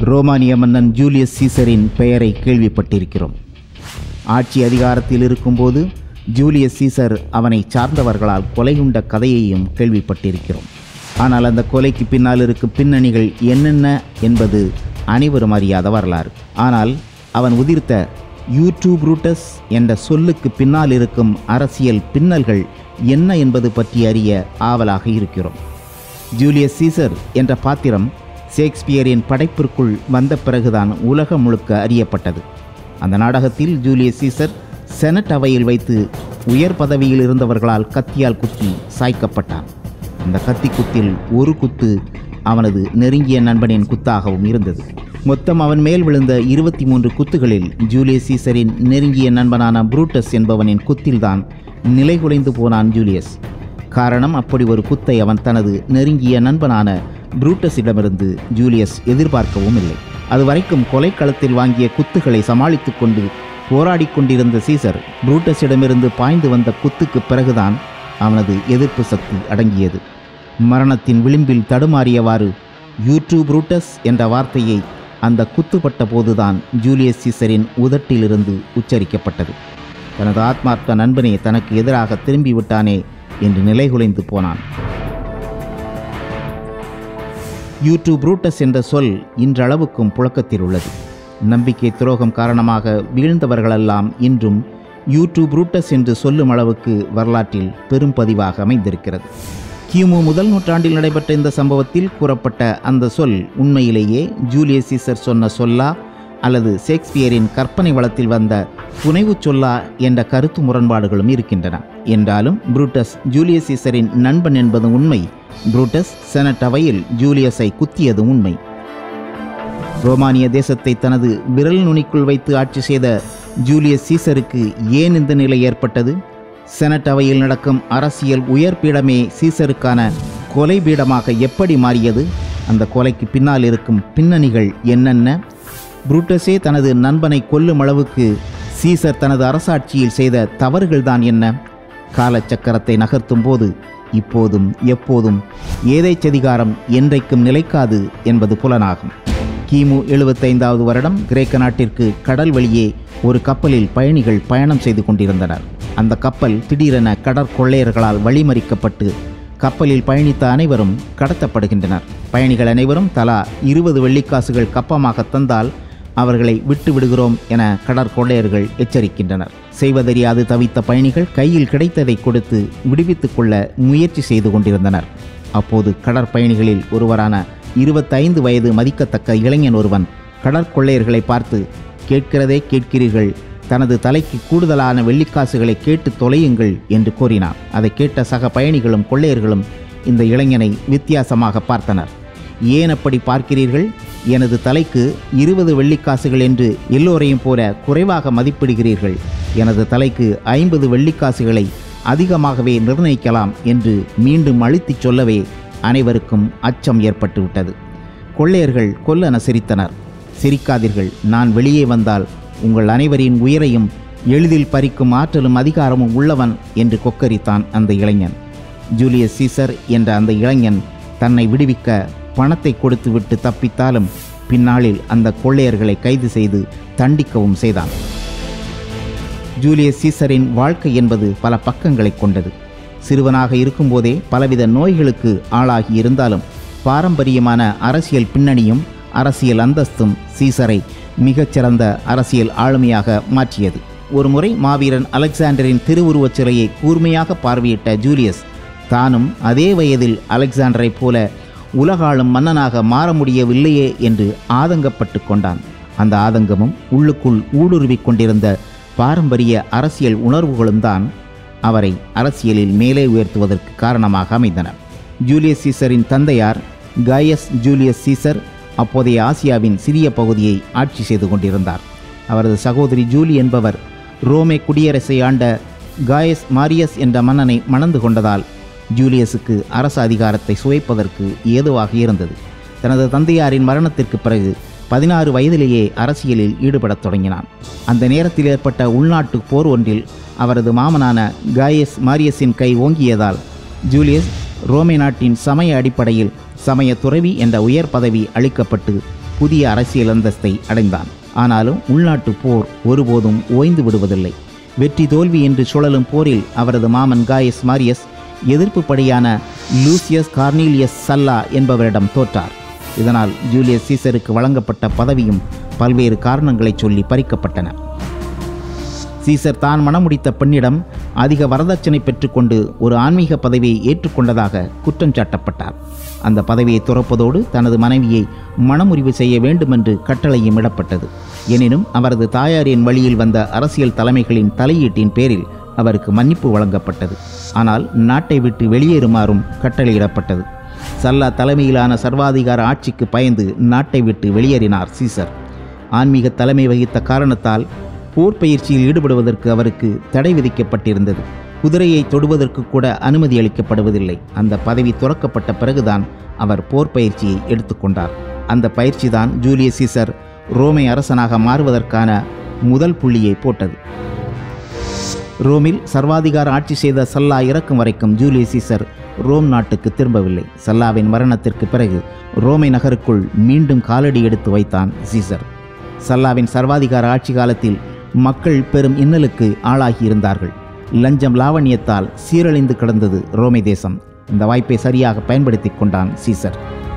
ரோமானிய மன்னன் ஜூலியஸ் சீசரின் பெயரை கேள்விப்பட்டிருக்கிறோம் ஆட்சி அதிகாரத்தில் இருக்கும்போது ஜூலியஸ் சீசர் அவனை சார்ந்தவர்களால் கொலையுண்ட கதையையும் கேள்விப்பட்டிருக்கிறோம் ஆனால் அந்த கொலைக்கு பின்னால் இருக்கும் பின்னணிகள் என்னென்ன என்பது அனைவரும் அறியாத வரலாறு ஆனால் அவன் உதிர்த்த யூடியூப் ரூட்டஸ் என்ற சொல்லுக்கு பின்னால் இருக்கும் அரசியல் பின்னல்கள் என்ன என்பது பற்றி அறிய ஆவலாக இருக்கிறோம் ஜூலியஸ் சீசர் என்ற பாத்திரம் ஷேக்ஸ்பியரின் படைப்பிற்குள் வந்த பிறகுதான் உலகம் முழுக்க அறியப்பட்டது அந்த நாடகத்தில் ஜூலியஸ் சீசர் செனட் அவையில் வைத்து உயர் பதவியில் இருந்தவர்களால் கத்தியால் குத்தி சாய்க்கப்பட்டான் அந்த கத்தி குத்தில் ஒரு குத்து அவனது நெருங்கிய நண்பனின் குத்தாகவும் இருந்தது மொத்தம் அவன் மேல் விழுந்த இருபத்தி மூன்று குத்துகளில் ஜூலியஸ் சீசரின் நெருங்கிய நண்பனான புரூட்டஸ் என்பவனின் குத்தில்தான் நிலைகுலைந்து போனான் ஜூலியஸ் காரணம் அப்படி ஒரு குத்தை அவன் தனது நெருங்கிய நண்பனான புரூட்டஸிடமிருந்து ஜூலியஸ் எதிர்பார்க்கவும் இல்லை அதுவரைக்கும் கொலைக்களத்தில் வாங்கிய குத்துகளை சமாளித்துக் கொண்டு போராடிக் கொண்டிருந்த சீசர் புரூட்டஸிடமிருந்து பாய்ந்து வந்த குத்துக்கு பிறகுதான் அவனது எதிர்ப்பு சக்தி அடங்கியது மரணத்தின் விளிம்பில் தடுமாறியவாறு யூடியூப் புரூட்டஸ் என்ற வார்த்தையை அந்த குத்துப்பட்ட போதுதான் ஜூலியஸ் சீசரின் உதட்டிலிருந்து உச்சரிக்கப்பட்டது தனது ஆத்மார்த்த நண்பனே தனக்கு எதிராக திரும்பிவிட்டானே என்று நிலைகுலைந்து போனான் யூடியூப் ரூட்டஸ் என்ற சொல் இன்றளவுக்கும் புழக்கத்தில் உள்ளது நம்பிக்கை துரோகம் காரணமாக வீழ்ந்தவர்களெல்லாம் இன்றும் யூடியூப் ரூட்டஸ் என்று சொல்லும் அளவுக்கு வரலாற்றில் பெரும் பதிவாக அமைந்திருக்கிறது கிமு முதல் நூற்றாண்டில் நடைபெற்ற இந்த சம்பவத்தில் கூறப்பட்ட அந்த சொல் உண்மையிலேயே ஜூலியஸ் சீசர் சொன்ன சொல்லா அல்லது ஷேக்ஸ்பியரின் கற்பனை வளத்தில் வந்த புனைவுச் சொல்லா என்ற கருத்து முரண்பாடுகளும் இருக்கின்றன என்றாலும் புரூட்டஸ் ஜூலியஸ் சீசரின் நண்பன் என்பது உண்மை புரூட்டஸ் செனட் அவையில் ஜூலியஸை குத்தியது உண்மை ரோமானிய தேசத்தை தனது விரல் நுனிக்குள் வைத்து ஆட்சி செய்த ஜூலியஸ் சீசருக்கு ஏன் இந்த நிலை ஏற்பட்டது செனட் அவையில் நடக்கும் அரசியல் உயர்பீடமே சீசருக்கான கொலை பீடமாக எப்படி மாறியது அந்த கொலைக்கு பின்னால் இருக்கும் பின்னணிகள் என்னென்ன புரூட்டஸே தனது நண்பனை கொல்லும் அளவுக்கு சீசர் தனது அரசாட்சியில் செய்த தவறுகள்தான் என்ன காலச்சக்கரத்தை நகர்த்தும் போது இப்போதும் எப்போதும் ஏதைச்சதிகாரம் என்றைக்கும் நிலைக்காது என்பது புலனாகும் கிமு எழுபத்தைந்தாவது வருடம் கிரேக்க நாட்டிற்கு கடல் வழியே ஒரு கப்பலில் பயணிகள் பயணம் செய்து கொண்டிருந்தனர் அந்த கப்பல் திடீரென கடற்கொள்ளையர்களால் வழிமறிக்கப்பட்டு கப்பலில் பயணித்த அனைவரும் கடத்தப்படுகின்றனர் பயணிகள் அனைவரும் தலா இருபது வெள்ளிக்காசுகள் கப்பமாக தந்தால் அவர்களை விட்டு விடுகிறோம் என கடற்கொள்ளையர்கள் எச்சரிக்கின்றனர் செய்வதறியாது தவித்த பயணிகள் கையில் கிடைத்ததை கொடுத்து விடுவித்துக் கொள்ள முயற்சி செய்து கொண்டிருந்தனர் அப்போது கடற்பயணிகளில் ஒருவரான இருபத்தைந்து வயது மதிக்கத்தக்க இளைஞன் ஒருவன் கடற்கொள்ளையர்களை பார்த்து கேட்கிறதே கேட்கிறீர்கள் தனது தலைக்கு கூடுதலான வெள்ளிக்காசுகளை கேட்டு தொலையுங்கள் என்று கூறினார் அதை கேட்ட சக பயணிகளும் கொள்ளையர்களும் இந்த இளைஞனை வித்தியாசமாக பார்த்தனர் ஏன் அப்படி பார்க்கிறீர்கள் எனது தலைக்கு இருபது வெள்ளிக்காசுகள் என்று எல்லோரையும் போல குறைவாக மதிப்பிடுகிறீர்கள் எனது தலைக்கு ஐம்பது வெள்ளிக்காசுகளை அதிகமாகவே நிர்ணயிக்கலாம் என்று மீண்டும் அழுத்திச் சொல்லவே அனைவருக்கும் அச்சம் ஏற்பட்டுவிட்டது கொள்ளையர்கள் கொல்லன சிரித்தனர் சிரிக்காதீர்கள் நான் வெளியே வந்தால் உங்கள் அனைவரின் உயிரையும் எளிதில் பறிக்கும் ஆற்றலும் அதிகாரமும் உள்ளவன் என்று கொக்கரித்தான் அந்த இளைஞன் ஜூலியஸ் சீசர் என்ற அந்த இளைஞன் தன்னை விடுவிக்க பணத்தை கொடுத்துவிட்டு தப்பித்தாலும் பின்னாளில் அந்த கொள்ளையர்களை கைது செய்து தண்டிக்கவும் செய்தான் ஜூலியஸ் சீசரின் வாழ்க்கை என்பது பல பக்கங்களை கொண்டது சிறுவனாக இருக்கும்போதே பலவித நோய்களுக்கு ஆளாகி இருந்தாலும் பாரம்பரியமான அரசியல் பின்னணியும் அரசியல் அந்தஸ்தும் சீசரை மிகச்சிறந்த அரசியல் ஆளுமையாக மாற்றியது ஒருமுறை மாவீரன் அலெக்சாண்டரின் திருவுருவச் சிலையை கூர்மையாக பார்வையிட்ட ஜூலியஸ் தானும் அதே வயதில் அலெக்சாண்டரைப் போல உலகாளும் மன்னனாக மாற முடியவில்லையே என்று ஆதங்கப்பட்டு கொண்டான் அந்த ஆதங்கமும் உள்ளுக்குள் ஊடுருவிக் கொண்டிருந்த பாரம்பரிய அரசியல் உணர்வுகளும் தான் அவரை அரசியலில் மேலே உயர்த்துவதற்கு காரணமாக அமைந்தன ஜூலியஸ் சீசரின் தந்தையார் காயஸ் ஜூலியஸ் சீசர் அப்போதைய ஆசியாவின் சிறிய பகுதியை ஆட்சி செய்து கொண்டிருந்தார் அவரது சகோதரி ஜூலி என்பவர் ரோமே குடியரசை ஆண்ட காயஸ் மாரியஸ் என்ற மன்னனை மணந்து கொண்டதால் ஜூலியஸுக்கு அரசு அதிகாரத்தை சுவைப்பதற்கு ஏதுவாக இருந்தது தனது தந்தையாரின் மரணத்திற்கு பிறகு பதினாறு வயதிலேயே அரசியலில் ஈடுபடத் தொடங்கினான் அந்த நேரத்தில் ஏற்பட்ட உள்நாட்டு போர் ஒன்றில் அவரது மாமனான காயஸ் மாரியஸின் கை ஓங்கியதால் ஜூலியஸ் ரோமை நாட்டின் சமய அடிப்படையில் சமய துறவி என்ற உயர் பதவி அளிக்கப்பட்டு புதிய அரசியல் அந்தஸ்தை அடைந்தான் ஆனாலும் உள்நாட்டு போர் ஒருபோதும் ஓய்ந்து விடுவதில்லை வெற்றி தோல்வி என்று சுழலும் போரில் அவரது மாமன் காயஸ் மாரியஸ் எதிர்ப்பு படையான லூசியஸ் கார்னீலியஸ் சல்லா என்பவரிடம் தோற்றார் இதனால் ஜூலியஸ் சீசருக்கு வழங்கப்பட்ட பதவியும் பல்வேறு காரணங்களைச் சொல்லி பறிக்கப்பட்டன சீசர் தான் மணமுடித்த பெண்ணிடம் அதிக வரதட்சணை பெற்றுக்கொண்டு ஒரு ஆன்மீக பதவியை ஏற்றுக்கொண்டதாக குற்றம் சாட்டப்பட்டார் அந்த பதவியை துறப்பதோடு தனது மனைவியை மணமுறிவு செய்ய வேண்டுமென்று கட்டளையும் இடப்பட்டது எனினும் அவரது தாயாரின் வழியில் வந்த அரசியல் தலைமைகளின் தலையீட்டின் பேரில் அவருக்கு மன்னிப்பு வழங்கப்பட்டது ஆனால் நாட்டை விட்டு வெளியேறுமாறும் கட்டளையிடப்பட்டது சல்லா தலைமையிலான சர்வாதிகார ஆட்சிக்கு பயந்து நாட்டை விட்டு வெளியேறினார் சீசர் ஆன்மீக தலைமை வகித்த காரணத்தால் போர் பயிற்சியில் ஈடுபடுவதற்கு அவருக்கு தடை விதிக்கப்பட்டிருந்தது குதிரையை தொடுவதற்கு கூட அனுமதி அளிக்கப்படுவதில்லை அந்த பதவி துறக்கப்பட்ட பிறகுதான் அவர் போர் பயிற்சியை எடுத்துக்கொண்டார் அந்த பயிற்சிதான் ஜூலியஸ் சீசர் ரோமை அரசனாக மாறுவதற்கான முதல் புள்ளியை போட்டது ரோமில் சர்வாதிகார ஆட்சி செய்த சல்லா இறக்கும் வரைக்கும் ஜூலியஸ் சீசர் ரோம் நாட்டுக்கு திரும்பவில்லை சல்லாவின் மரணத்திற்கு பிறகு ரோமை நகருக்குள் மீண்டும் காலடி எடுத்து வைத்தான் சீசர் சல்லாவின் சர்வாதிகார ஆட்சி காலத்தில் மக்கள் பெரும் இன்னலுக்கு ஆளாகியிருந்தார்கள் லஞ்சம் லாவண்யத்தால் சீரழிந்து கிடந்தது ரோமை தேசம் இந்த வாய்ப்பை சரியாக பயன்படுத்திக் கொண்டான் சீசர்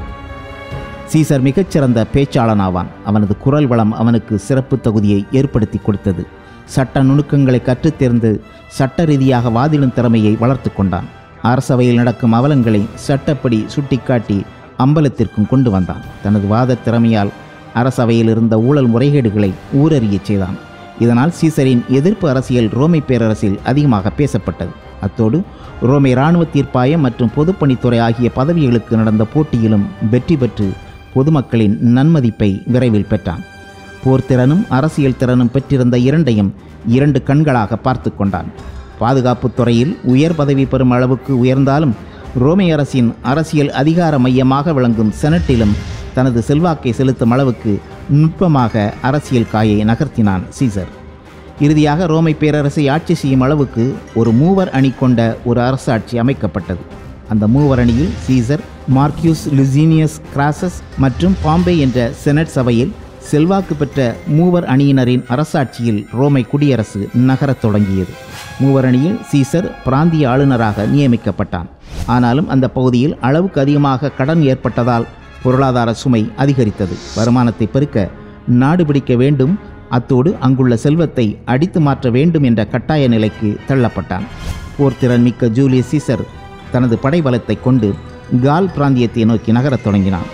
சீசர் மிகச்சிறந்த பேச்சாளனாவான் அவனது குரல் வளம் அவனுக்கு சிறப்பு தகுதியை ஏற்படுத்தி கொடுத்தது சட்ட நுணுக்கங்களை கற்றுத் தேர்ந்து சட்ட ரீதியாக வாதிடும் திறமையை வளர்த்து கொண்டான் அரசவையில் நடக்கும் அவலங்களை சட்டப்படி சுட்டிக்காட்டி அம்பலத்திற்கும் கொண்டு வந்தான் தனது வாத திறமையால் அரசவையில் இருந்த ஊழல் முறைகேடுகளை ஊரறியச் செய்தான் இதனால் சீசரின் எதிர்ப்பு அரசியல் ரோமை பேரரசில் அதிகமாக பேசப்பட்டது அத்தோடு ரோமை இராணுவ தீர்ப்பாயம் மற்றும் பொதுப்பணித்துறை ஆகிய பதவிகளுக்கு நடந்த போட்டியிலும் வெற்றி பெற்று பொதுமக்களின் நன்மதிப்பை விரைவில் பெற்றான் போர் திறனும் அரசியல் திறனும் பெற்றிருந்த இரண்டையும் இரண்டு கண்களாக பார்த்து கொண்டான் பாதுகாப்புத் துறையில் உயர் பதவி பெறும் அளவுக்கு உயர்ந்தாலும் ரோமை அரசின் அரசியல் அதிகார மையமாக விளங்கும் செனட்டிலும் தனது செல்வாக்கை செலுத்தும் அளவுக்கு நுட்பமாக அரசியல் காயை நகர்த்தினான் சீசர் இறுதியாக ரோமை பேரரசை ஆட்சி செய்யும் அளவுக்கு ஒரு மூவர் அணி கொண்ட ஒரு அரசாட்சி அமைக்கப்பட்டது அந்த மூவர் அணியில் சீசர் மார்க்யூஸ் லுசீனியஸ் கிராசஸ் மற்றும் பாம்பே என்ற செனட் சபையில் செல்வாக்கு பெற்ற மூவர் அணியினரின் அரசாட்சியில் ரோமை குடியரசு நகரத் தொடங்கியது மூவர் அணியில் சீசர் பிராந்திய ஆளுநராக நியமிக்கப்பட்டான் ஆனாலும் அந்த பகுதியில் அளவுக்கு அதிகமாக கடன் ஏற்பட்டதால் பொருளாதார சுமை அதிகரித்தது வருமானத்தை பெருக்க நாடு பிடிக்க வேண்டும் அத்தோடு அங்குள்ள செல்வத்தை அடித்து மாற்ற வேண்டும் என்ற கட்டாய நிலைக்கு தள்ளப்பட்டான் போர்த்திறன் மிக்க ஜூலியஸ் சீசர் தனது படைபலத்தை கொண்டு கால் பிராந்தியத்தை நோக்கி நகரத் தொடங்கினான்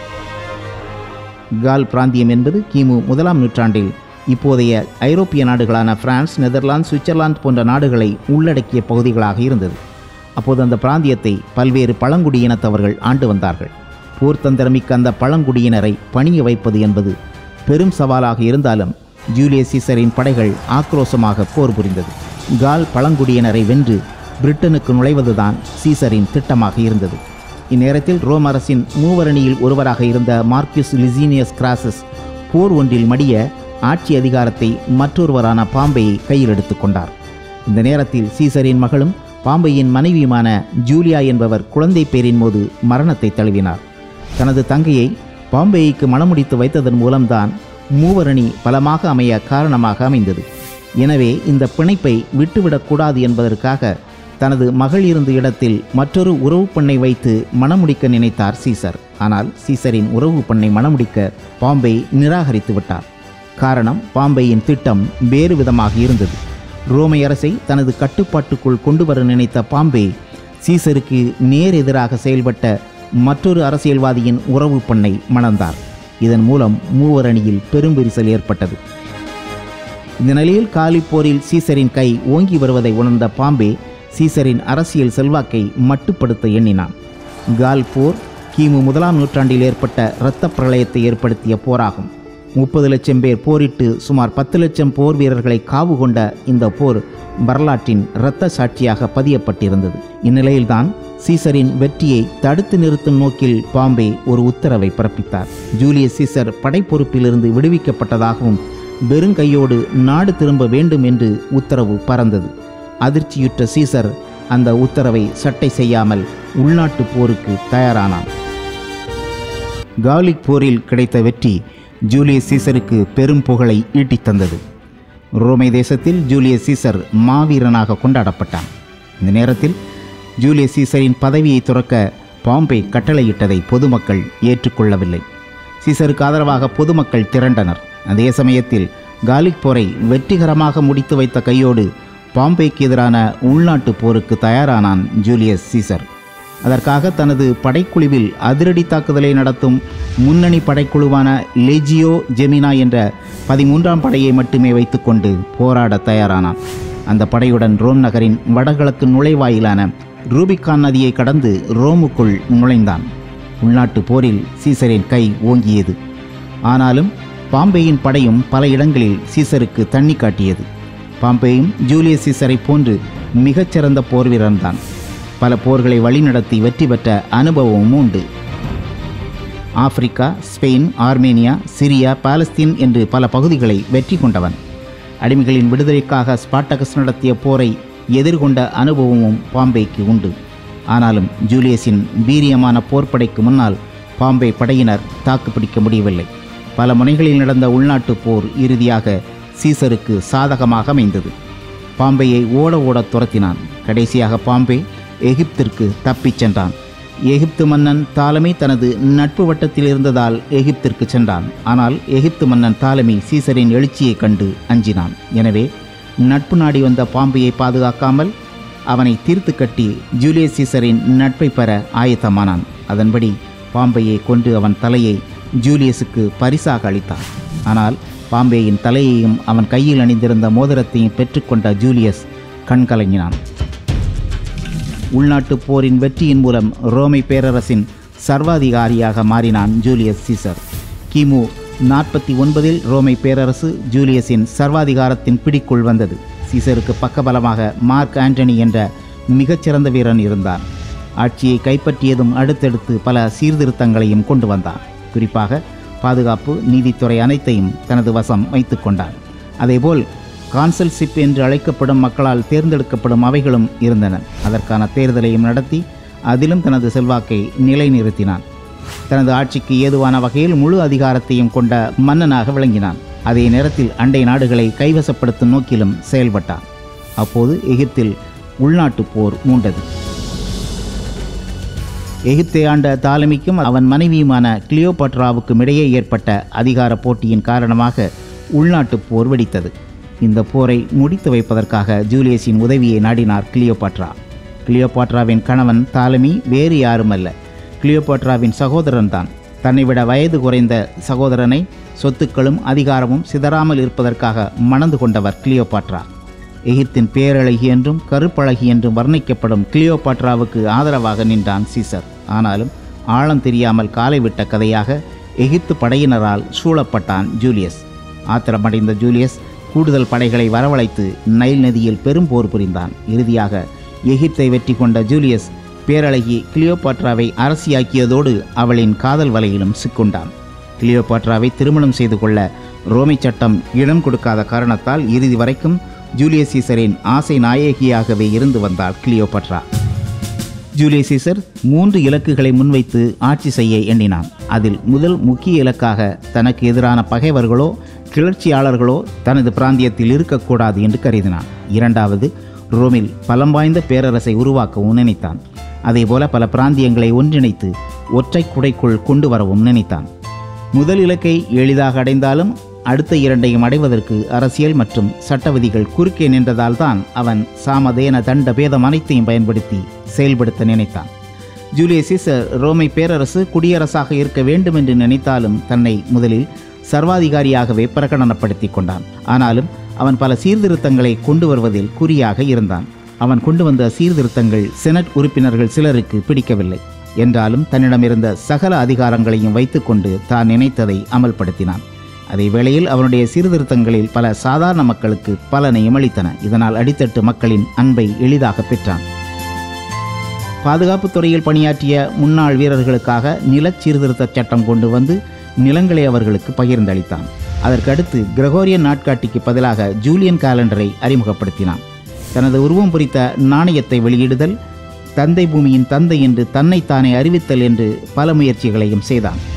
கால் பிராந்தியம் என்பது கிமு முதலாம் நூற்றாண்டில் இப்போதைய ஐரோப்பிய நாடுகளான பிரான்ஸ் நெதர்லாந்து சுவிட்சர்லாந்து போன்ற நாடுகளை உள்ளடக்கிய பகுதிகளாக இருந்தது அப்போது அந்த பிராந்தியத்தை பல்வேறு பழங்குடியினத்தவர்கள் ஆண்டு வந்தார்கள் போர்த்தந்திரமிக்க அந்த பழங்குடியினரை பணிய வைப்பது என்பது பெரும் சவாலாக இருந்தாலும் ஜூலியஸ் சீசரின் படைகள் ஆக்ரோஷமாக போர் புரிந்தது கால் பழங்குடியினரை வென்று பிரிட்டனுக்கு நுழைவதுதான் சீசரின் திட்டமாக இருந்தது இந்நேரத்தில் ரோம் அரசின் மூவரணியில் ஒருவராக இருந்த மார்க்யூஸ் லிசீனியஸ் கிராசஸ் போர் ஒன்றில் மடிய ஆட்சி அதிகாரத்தை மற்றொருவரான பாம்பையை கையில் எடுத்துக் கொண்டார் இந்த நேரத்தில் சீசரின் மகளும் பாம்பையின் மனைவியுமான ஜூலியா என்பவர் குழந்தை பேரின் போது மரணத்தை தழுவினார் தனது தங்கையை பாம்பேய்க்கு மணமுடித்து வைத்ததன் மூலம்தான் மூவரணி பலமாக அமைய காரணமாக அமைந்தது எனவே இந்த பிணைப்பை விட்டுவிடக்கூடாது என்பதற்காக தனது மகள் இருந்த இடத்தில் மற்றொரு உறவு பெண்ணை வைத்து மணமுடிக்க நினைத்தார் சீசர் ஆனால் சீசரின் உறவு பெண்ணை மணமுடிக்க பாம்பே நிராகரித்து விட்டார் காரணம் பாம்பேயின் திட்டம் வேறு விதமாக இருந்தது ரோமை அரசை தனது கட்டுப்பாட்டுக்குள் கொண்டு வர நினைத்த பாம்பே சீசருக்கு நேர் எதிராக செயல்பட்ட மற்றொரு அரசியல்வாதியின் உறவு பெண்ணை மணந்தார் இதன் மூலம் மூவர் அணியில் பெரும் விரிசல் ஏற்பட்டது இந்த நிலையில் காலிப்போரில் சீசரின் கை ஓங்கி வருவதை உணர்ந்த பாம்பே சீசரின் அரசியல் செல்வாக்கை மட்டுப்படுத்த எண்ணினான் கால் போர் கிமு முதலாம் நூற்றாண்டில் ஏற்பட்ட இரத்த பிரளயத்தை ஏற்படுத்திய போராகும் முப்பது லட்சம் பேர் போரிட்டு சுமார் பத்து லட்சம் போர் வீரர்களை காவு கொண்ட இந்த போர் வரலாற்றின் இரத்த சாட்சியாக பதியப்பட்டிருந்தது இந்நிலையில்தான் சீசரின் வெற்றியை தடுத்து நிறுத்தும் நோக்கில் பாம்பே ஒரு உத்தரவை பிறப்பித்தார் ஜூலியஸ் சீசர் படைப்பொறுப்பிலிருந்து விடுவிக்கப்பட்டதாகவும் வெறுங்கையோடு நாடு திரும்ப வேண்டும் என்று உத்தரவு பறந்தது அதிர்ச்சியுற்ற சீசர் அந்த உத்தரவை சட்டை செய்யாமல் உள்நாட்டு போருக்கு தயாரானான் காலிக் போரில் கிடைத்த வெற்றி ஜூலியஸ் சீசருக்கு பெரும் புகழை ஈட்டித் தந்தது ரோமை தேசத்தில் ஜூலியஸ் சீசர் மாவீரனாக கொண்டாடப்பட்டான் இந்த நேரத்தில் ஜூலியஸ் சீசரின் பதவியை துறக்க பாம்பே கட்டளையிட்டதை பொதுமக்கள் ஏற்றுக்கொள்ளவில்லை சீசருக்கு ஆதரவாக பொதுமக்கள் திரண்டனர் அதே சமயத்தில் காலிக் போரை வெற்றிகரமாக முடித்து வைத்த கையோடு பாம்பேக்கு எதிரான உள்நாட்டு போருக்கு தயாரானான் ஜூலியஸ் சீசர் அதற்காக தனது படைக்குழுவில் அதிரடி தாக்குதலை நடத்தும் முன்னணி படைக்குழுவான லெஜியோ ஜெமினா என்ற பதிமூன்றாம் படையை மட்டுமே வைத்துக்கொண்டு போராட தயாரானான் அந்த படையுடன் ரோம் நகரின் வடகிழக்கு நுழைவாயிலான ரூபிகான் நதியை கடந்து ரோமுக்குள் நுழைந்தான் உள்நாட்டு போரில் சீசரின் கை ஓங்கியது ஆனாலும் பாம்பேயின் படையும் பல இடங்களில் சீசருக்கு தண்ணி காட்டியது பாம்பேயும் ஜூலியஸ் சீசரை போன்று மிகச்சிறந்த போர் வீரன்தான் பல போர்களை வழிநடத்தி வெற்றி பெற்ற அனுபவமும் உண்டு Africa Spain Armenia Syria Palestine என்று பல பகுதிகளை வெற்றி கொண்டவன் அடிமைகளின் விடுதலைக்காக ஸ்பாட்டகஸ் நடத்திய போரை எதிர்கொண்ட அனுபவமும் பாம்பேக்கு உண்டு ஆனாலும் ஜூலியஸின் வீரியமான போர்ப்படைக்கு முன்னால் பாம்பே படையினர் தாக்குப்பிடிக்க முடியவில்லை பல முனைகளில் நடந்த உள்நாட்டு போர் இறுதியாக சீசருக்கு சாதகமாக அமைந்தது பாம்பேயை ஓட ஓட துரத்தினான் கடைசியாக பாம்பே எகிப்திற்கு தப்பிச் சென்றான் எகிப்து மன்னன் தாலமி தனது நட்பு வட்டத்தில் இருந்ததால் எகிப்திற்கு சென்றான் ஆனால் எகிப்து மன்னன் தாலமி சீசரின் எழுச்சியைக் கண்டு அஞ்சினான் எனவே நட்பு நாடி வந்த பாம்பையை பாதுகாக்காமல் அவனை தீர்த்து கட்டி ஜூலியஸ் சீசரின் நட்பை பெற ஆயத்தமானான் அதன்படி பாம்பையை கொண்டு அவன் தலையை ஜூலியஸுக்கு பரிசாக அளித்தான் ஆனால் பாம்பேயின் தலையையும் அவன் கையில் அணிந்திருந்த மோதிரத்தையும் பெற்றுக்கொண்ட ஜூலியஸ் கண்கலங்கினான் உள்நாட்டு போரின் வெற்றியின் மூலம் ரோமை பேரரசின் சர்வாதிகாரியாக மாறினான் ஜூலியஸ் சீசர் கிமு நாற்பத்தி ஒன்பதில் ரோமை பேரரசு ஜூலியஸின் சர்வாதிகாரத்தின் பிடிக்குள் வந்தது சீசருக்கு பக்கபலமாக மார்க் ஆண்டனி என்ற மிகச்சிறந்த வீரன் இருந்தான் ஆட்சியை கைப்பற்றியதும் அடுத்தடுத்து பல சீர்திருத்தங்களையும் கொண்டு வந்தான் குறிப்பாக பாதுகாப்பு நீதித்துறை அனைத்தையும் தனது வசம் வைத்துக் கொண்டான் அதேபோல் கான்சல்ஷிப் என்று அழைக்கப்படும் மக்களால் தேர்ந்தெடுக்கப்படும் அவைகளும் இருந்தன அதற்கான தேர்தலையும் நடத்தி அதிலும் தனது செல்வாக்கை நிலைநிறுத்தினான் தனது ஆட்சிக்கு ஏதுவான வகையில் முழு அதிகாரத்தையும் கொண்ட மன்னனாக விளங்கினான் அதே நேரத்தில் அண்டை நாடுகளை கைவசப்படுத்தும் நோக்கிலும் செயல்பட்டான் அப்போது எகிப்தில் உள்நாட்டுப் போர் மூண்டது எகிப்தை ஆண்ட தாலமிக்கும் அவன் மனைவியுமான கிளியோபாட்ராவுக்கும் இடையே ஏற்பட்ட அதிகார போட்டியின் காரணமாக உள்நாட்டுப் போர் வெடித்தது இந்த போரை முடித்து வைப்பதற்காக ஜூலியஸின் உதவியை நாடினார் கிளியோபாட்ரா கிளியோபாட்ராவின் கணவன் தாலமி வேறு யாருமல்ல கிளியோபாட்ராவின் சகோதரன் தான் தன்னை விட வயது குறைந்த சகோதரனை சொத்துக்களும் அதிகாரமும் சிதறாமல் இருப்பதற்காக மணந்து கொண்டவர் கிளியோபாட்ரா எகிப்தின் பேரழகி என்றும் கருப்பழகி என்றும் வர்ணிக்கப்படும் கிளியோபாட்ராவுக்கு ஆதரவாக நின்றான் சீசர் ஆனாலும் ஆழம் தெரியாமல் காலை விட்ட கதையாக எகிப்து படையினரால் சூழப்பட்டான் ஜூலியஸ் ஆத்திரமடைந்த ஜூலியஸ் கூடுதல் படைகளை வரவழைத்து நைல் நதியில் பெரும் போர் புரிந்தான் இறுதியாக எகிப்தை வெற்றி கொண்ட ஜூலியஸ் பேரழகி கிளியோபாட்ராவை அரசியாக்கியதோடு அவளின் காதல் வலையிலும் சிக்குண்டான் கிளியோபாட்ராவை திருமணம் செய்து கொள்ள ரோமை சட்டம் இடம் கொடுக்காத காரணத்தால் இறுதி வரைக்கும் ஜூலியஸ் சீசரின் ஆசை நாயகியாகவே இருந்து வந்தாள் கிளியோபாட்ரா ஜூலியஸ் சீசர் மூன்று இலக்குகளை முன்வைத்து ஆட்சி செய்ய எண்ணினான் அதில் முதல் முக்கிய இலக்காக தனக்கு எதிரான பகைவர்களோ கிளர்ச்சியாளர்களோ தனது பிராந்தியத்தில் இருக்கக்கூடாது என்று கருதினான் இரண்டாவது ரோமில் பலம் வாய்ந்த பேரரசை உருவாக்கவும் நினைத்தான் அதேபோல பல பிராந்தியங்களை ஒன்றிணைத்து ஒற்றை குடைக்குள் கொண்டு வரவும் நினைத்தான் முதல் இலக்கை எளிதாக அடைந்தாலும் அடுத்த இரண்டையும் அடைவதற்கு அரசியல் மற்றும் சட்ட விதிகள் குறுக்கே நின்றதால் தான் அவன் சாமதேன தண்ட பேதம் அனைத்தையும் பயன்படுத்தி செயல்படுத்த நினைத்தான் ஜூலியஸ் சீசர் ரோமை பேரரசு குடியரசாக இருக்க வேண்டும் என்று நினைத்தாலும் தன்னை முதலில் சர்வாதிகாரியாகவே பிரகடனப்படுத்தி கொண்டான் ஆனாலும் அவன் பல சீர்திருத்தங்களை கொண்டு வருவதில் குறியாக இருந்தான் அவன் கொண்டு வந்த சீர்திருத்தங்கள் செனட் உறுப்பினர்கள் சிலருக்கு பிடிக்கவில்லை என்றாலும் தன்னிடமிருந்த சகல அதிகாரங்களையும் வைத்துக்கொண்டு தான் நினைத்ததை அமல்படுத்தினான் அதே வேளையில் அவனுடைய சீர்திருத்தங்களில் பல சாதாரண மக்களுக்கு பலனையும் அளித்தன இதனால் அடித்தட்டு மக்களின் அன்பை எளிதாக பெற்றான் பாதுகாப்புத் துறையில் பணியாற்றிய முன்னாள் வீரர்களுக்காக நிலச் சீர்திருத்த சட்டம் கொண்டு வந்து நிலங்களை அவர்களுக்கு பகிர்ந்தளித்தான் அதற்கடுத்து கிரகோரியன் நாட்காட்டிக்கு பதிலாக ஜூலியன் காலண்டரை அறிமுகப்படுத்தினான் தனது உருவம் பொறித்த நாணயத்தை வெளியிடுதல் தந்தை பூமியின் தந்தை என்று தன்னைத்தானே அறிவித்தல் என்று பல முயற்சிகளையும் செய்தான்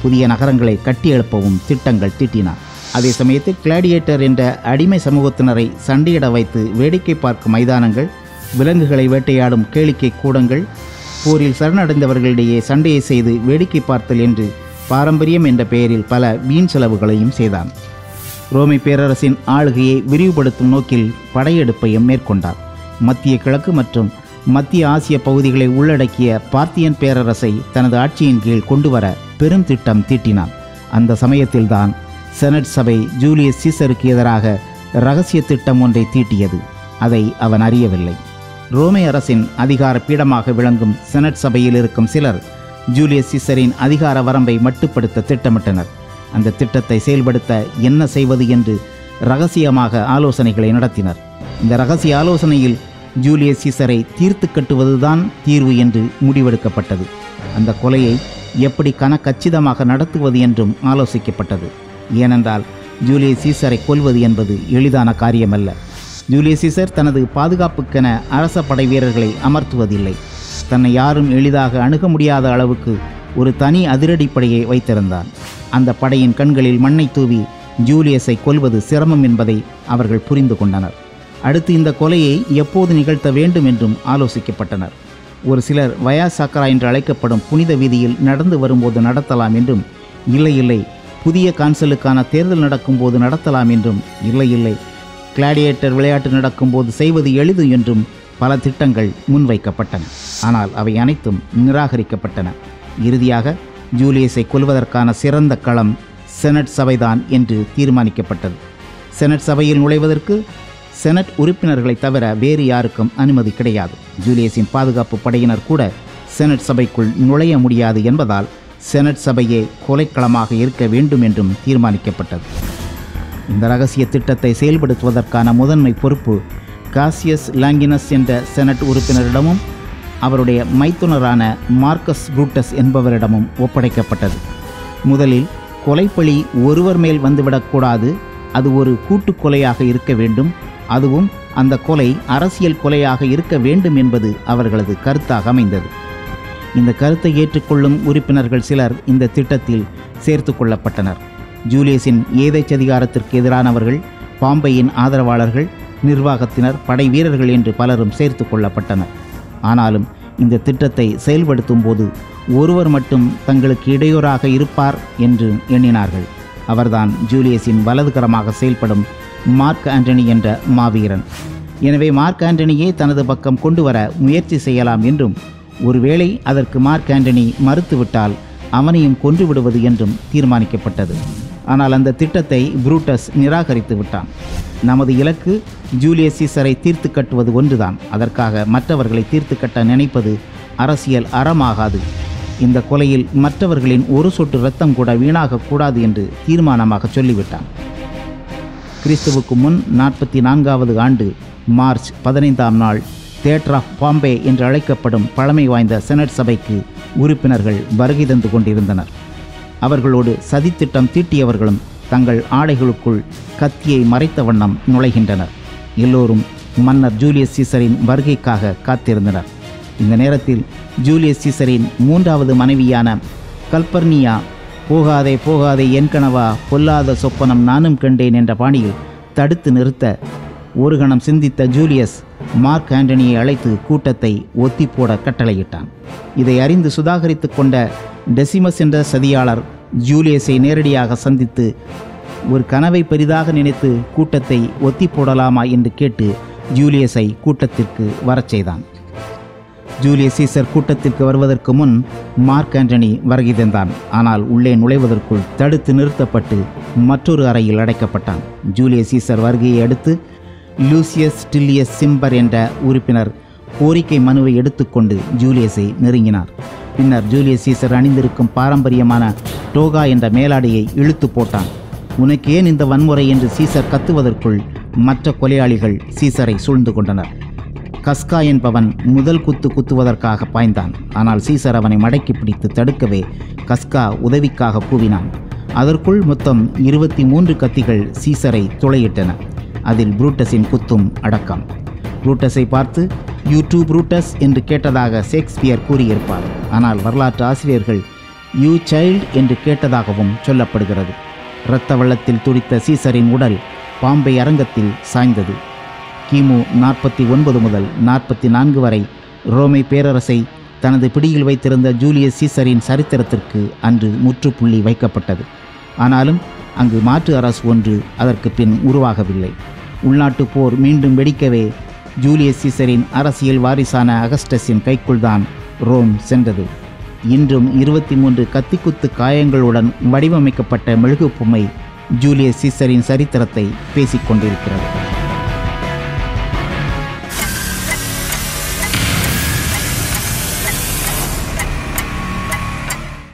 புதிய நகரங்களை கட்டியெழுப்பவும் திட்டங்கள் தீட்டினார் அதே சமயத்தில் கிளாடியேட்டர் என்ற அடிமை சமூகத்தினரை சண்டையிட வைத்து வேடிக்கை பார்க்கும் மைதானங்கள் விலங்குகளை வேட்டையாடும் கேளிக்கை கூடங்கள் போரில் சரணடைந்தவர்களிடையே சண்டையை செய்து வேடிக்கை பார்த்தல் என்று பாரம்பரியம் என்ற பெயரில் பல வீண் செலவுகளையும் செய்தான் ரோமை பேரரசின் ஆளுகையை விரிவுபடுத்தும் நோக்கில் படையெடுப்பையும் மேற்கொண்டார் மத்திய கிழக்கு மற்றும் மத்திய ஆசிய பகுதிகளை உள்ளடக்கிய பார்த்தியன் பேரரசை தனது ஆட்சியின் கீழ் கொண்டு வர பெரும் திட்டம் தீட்டினான் அந்த சமயத்தில்தான் செனட் சபை ஜூலியஸ் சீசருக்கு எதிராக ரகசிய திட்டம் ஒன்றை தீட்டியது அதை அவன் அறியவில்லை ரோமை அரசின் அதிகார பீடமாக விளங்கும் செனட் சபையில் இருக்கும் சிலர் ஜூலியஸ் சீசரின் அதிகார வரம்பை மட்டுப்படுத்த திட்டமிட்டனர் அந்த திட்டத்தை செயல்படுத்த என்ன செய்வது என்று ரகசியமாக ஆலோசனைகளை நடத்தினர் இந்த ரகசிய ஆலோசனையில் ஜூலியஸ் சீசரை தீர்த்து கட்டுவதுதான் தீர்வு என்று முடிவெடுக்கப்பட்டது அந்த கொலையை எப்படி கனக்கச்சிதமாக நடத்துவது என்றும் ஆலோசிக்கப்பட்டது ஏனென்றால் ஜூலியஸ் சீசரை கொல்வது என்பது எளிதான காரியமல்ல ஜூலியஸ் சீசர் தனது பாதுகாப்புக்கென அரச படை வீரர்களை அமர்த்துவதில்லை தன்னை யாரும் எளிதாக அணுக முடியாத அளவுக்கு ஒரு தனி அதிரடிப்படையை வைத்திருந்தான் அந்த படையின் கண்களில் மண்ணை தூவி ஜூலியஸை கொல்வது சிரமம் என்பதை அவர்கள் புரிந்து கொண்டனர் அடுத்து இந்த கொலையை எப்போது நிகழ்த்த வேண்டும் என்றும் ஆலோசிக்கப்பட்டனர் ஒரு சிலர் வயா சாக்கரா என்று அழைக்கப்படும் புனித வீதியில் நடந்து வரும்போது நடத்தலாம் என்றும் இல்லை இல்லை புதிய கான்சலுக்கான தேர்தல் நடக்கும்போது நடத்தலாம் என்றும் இல்லை இல்லை கிளாடியேட்டர் விளையாட்டு நடக்கும்போது செய்வது எளிது என்றும் பல திட்டங்கள் முன்வைக்கப்பட்டன ஆனால் அவை அனைத்தும் நிராகரிக்கப்பட்டன இறுதியாக ஜூலியஸை கொல்வதற்கான சிறந்த களம் செனட் சபைதான் என்று தீர்மானிக்கப்பட்டது செனட் சபையில் நுழைவதற்கு செனட் உறுப்பினர்களை தவிர வேறு யாருக்கும் அனுமதி கிடையாது ஜூலியஸின் பாதுகாப்பு படையினர் கூட செனட் சபைக்குள் நுழைய முடியாது என்பதால் செனட் சபையே கொலைக்களமாக இருக்க வேண்டும் என்றும் தீர்மானிக்கப்பட்டது இந்த ரகசிய திட்டத்தை செயல்படுத்துவதற்கான முதன்மை பொறுப்பு காசியஸ் லாங்கினஸ் என்ற செனட் உறுப்பினரிடமும் அவருடைய மைத்துனரான மார்க்கஸ் ப்ரூட்டஸ் என்பவரிடமும் ஒப்படைக்கப்பட்டது முதலில் கொலைப்பழி ஒருவர் மேல் வந்துவிடக்கூடாது அது ஒரு கூட்டு கொலையாக இருக்க வேண்டும் அதுவும் அந்த கொலை அரசியல் கொலையாக இருக்க வேண்டும் என்பது அவர்களது கருத்தாக அமைந்தது இந்த கருத்தை ஏற்றுக்கொள்ளும் உறுப்பினர்கள் சிலர் இந்த திட்டத்தில் சேர்த்து கொள்ளப்பட்டனர் ஜூலியஸின் ஏதைச்சதிகாரத்திற்கு எதிரானவர்கள் பாம்பையின் ஆதரவாளர்கள் நிர்வாகத்தினர் படை வீரர்கள் என்று பலரும் சேர்த்து கொள்ளப்பட்டனர் ஆனாலும் இந்த திட்டத்தை செயல்படுத்தும் போது ஒருவர் மட்டும் தங்களுக்கு இடையூறாக இருப்பார் என்று எண்ணினார்கள் அவர்தான் ஜூலியஸின் வலதுகரமாக செயல்படும் மார்க் ஆண்டனி என்ற மாவீரன் எனவே மார்க் ஆண்டனியே தனது பக்கம் கொண்டு வர முயற்சி செய்யலாம் என்றும் ஒருவேளை அதற்கு மார்க் ஆண்டனி மறுத்துவிட்டால் அவனையும் கொன்று விடுவது என்றும் தீர்மானிக்கப்பட்டது ஆனால் அந்த திட்டத்தை புரூட்டஸ் நிராகரித்து விட்டான் நமது இலக்கு ஜூலியஸ் சீசரை தீர்த்து கட்டுவது ஒன்றுதான் அதற்காக மற்றவர்களை தீர்த்து கட்ட நினைப்பது அரசியல் அறமாகாது இந்த கொலையில் மற்றவர்களின் ஒரு சொட்டு இரத்தம் கூட வீணாகக்கூடாது என்று தீர்மானமாக சொல்லிவிட்டான் கிறிஸ்துவுக்கு முன் நாற்பத்தி நான்காவது ஆண்டு மார்ச் பதினைந்தாம் நாள் தேட்டர் ஆஃப் பாம்பே என்று அழைக்கப்படும் பழமை வாய்ந்த செனட் சபைக்கு உறுப்பினர்கள் வருகை தந்து கொண்டிருந்தனர் அவர்களோடு சதித்திட்டம் தீட்டியவர்களும் தங்கள் ஆடைகளுக்குள் கத்தியை மறைத்த வண்ணம் நுழைகின்றனர் எல்லோரும் மன்னர் ஜூலியஸ் சீசரின் வருகைக்காக காத்திருந்தனர் இந்த நேரத்தில் ஜூலியஸ் சீசரின் மூன்றாவது மனைவியான கல்பர்னியா போகாதே போகாதே என் கனவா பொல்லாத சொப்பனம் நானும் கண்டேன் என்ற பாணியில் தடுத்து நிறுத்த ஒரு கணம் சிந்தித்த ஜூலியஸ் மார்க் ஆண்டனியை அழைத்து கூட்டத்தை ஒத்தி போட கட்டளையிட்டான் இதை அறிந்து சுதாகரித்து கொண்ட டெசிமஸ் என்ற சதியாளர் ஜூலியஸை நேரடியாக சந்தித்து ஒரு கனவை பெரிதாக நினைத்து கூட்டத்தை ஒத்தி போடலாமா என்று கேட்டு ஜூலியஸை கூட்டத்திற்கு வரச் செய்தான் ஜூலியஸ் சீசர் கூட்டத்திற்கு வருவதற்கு முன் மார்க் ஆண்டனி வருகை தந்தான் ஆனால் உள்ளே நுழைவதற்குள் தடுத்து நிறுத்தப்பட்டு மற்றொரு அறையில் அடைக்கப்பட்டான் ஜூலியஸ் சீசர் வருகையை அடுத்து லூசியஸ் டில்லியஸ் சிம்பர் என்ற உறுப்பினர் கோரிக்கை மனுவை எடுத்துக்கொண்டு ஜூலியஸை நெருங்கினார் பின்னர் ஜூலியஸ் சீசர் அணிந்திருக்கும் பாரம்பரியமான டோகா என்ற மேலாடையை இழுத்து போட்டான் உனக்கு ஏன் இந்த வன்முறை என்று சீசர் கத்துவதற்குள் மற்ற கொலையாளிகள் சீசரை சூழ்ந்து கொண்டனர் கஸ்கா என்பவன் முதல் குத்து குத்துவதற்காக பாய்ந்தான் ஆனால் சீசர் அவனை மடக்கி பிடித்து தடுக்கவே கஸ்கா உதவிக்காக கூவினான் அதற்குள் மொத்தம் இருபத்தி மூன்று கத்திகள் சீசரை துளையிட்டன அதில் புரூட்டஸின் குத்தும் அடக்கம் புரூட்டஸை பார்த்து யூ டூ புரூட்டஸ் என்று கேட்டதாக ஷேக்ஸ்பியர் கூறியிருப்பார் ஆனால் வரலாற்று ஆசிரியர்கள் யூ சைல்ட் என்று கேட்டதாகவும் சொல்லப்படுகிறது இரத்த வெள்ளத்தில் துடித்த சீசரின் உடல் பாம்பை அரங்கத்தில் சாய்ந்தது கிமு நாற்பத்தி ஒன்பது முதல் நாற்பத்தி நான்கு வரை ரோமை பேரரசை தனது பிடியில் வைத்திருந்த ஜூலியஸ் சீசரின் சரித்திரத்திற்கு அன்று முற்றுப்புள்ளி வைக்கப்பட்டது ஆனாலும் அங்கு மாற்று அரசு ஒன்று அதற்கு பின் உருவாகவில்லை உள்நாட்டுப் போர் மீண்டும் வெடிக்கவே ஜூலியஸ் சீசரின் அரசியல் வாரிசான அகஸ்டஸின் கைக்குள்தான் ரோம் சென்றது இன்றும் இருபத்தி மூன்று கத்திக்குத்து காயங்களுடன் வடிவமைக்கப்பட்ட மெழுகு பொம்மை ஜூலியஸ் சீசரின் சரித்திரத்தை பேசிக் கொண்டிருக்கிறது